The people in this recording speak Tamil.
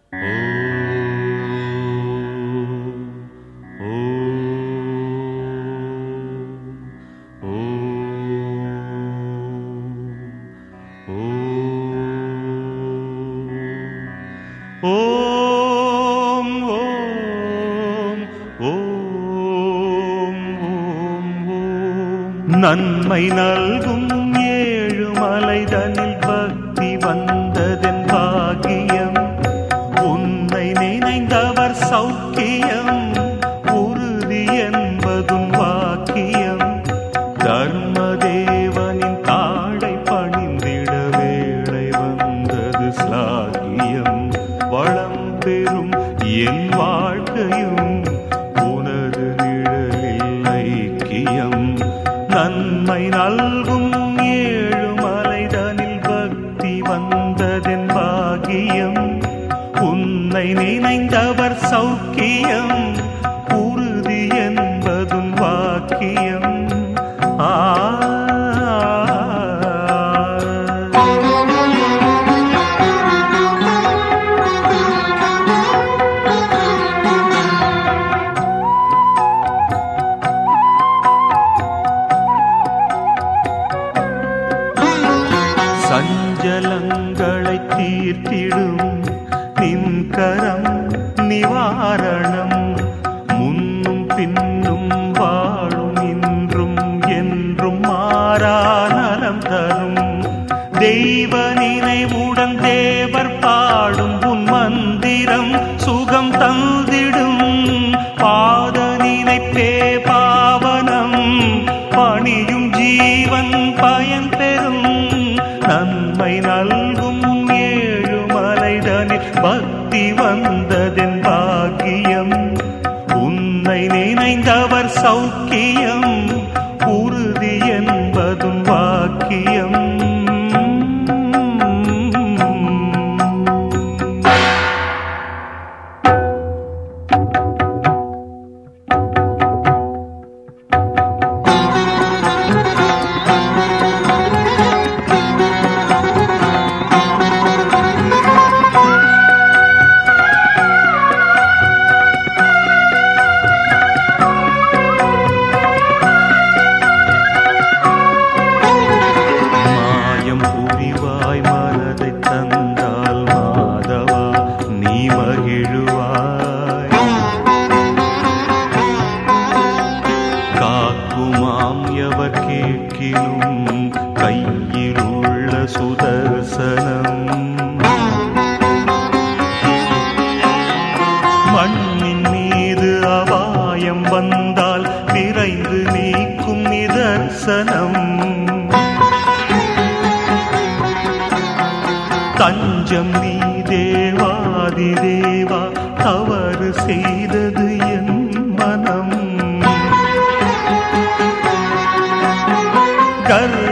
ஓம் ஓம் ஓம் ஓம் ஓம் நன்மை நல்கும் ஏழு மலைதனில் பக்தி வந்ததென் பாகியம் உன்னை நினைந்தவர் சௌக்கியம் உறுதி என்பதும் வாக்கியம் தர்மதேவனின் தாழை பணிந்திட வேளை வந்தது ஸ்லாகியம் வளம் பெறும் என் வாழ்க்கையும் உனது நிழலில் ஐக்கியம் நன்மை நல்கும் ஏழு மலைதனில் பக்தி வந்ததென் பாகியம் உன்னை நினைந்தவர் சௌக்கியம் உறுதி என்பதும் வாக்கியம் ஆ சஞ்சலங்களை தீர்த்திடும் நின் கரம் நிவாரணம் முன்னும் பின்னும் வாழும் இன்றும் என்றும் மாறா நலம் தரும் தெய்வ நினைவுடன் தேவர் பாடும் உன் மந்திரம் சுகம் தந்திடும் பாத நினைப்பே பாவனம் பணியும் ஜீவன் பயன் பெறும் நன்மை நல்கும் ஏழு மலைதனில் பக்தி வந்ததென் பாக்கியம் உன்னை நினைந்தவர் சௌக்கியம் உறுதி என்பதும் வாக்கியம் மாயம் புரிவாய் மனதை தந்தால் மாதவா நீ மகிழுவாய் காக்குமாம் எவர் கேட்கினும் கையில் உள்ள சுதர்சனம் மண்ணின் மீது அபாயம் வந்தால் விரைந்து நீக்கும் நிதர்சனம் தஞ்சம் நீ தேவாதி தேவா தவறு செய்தது என் மனம் கர்வ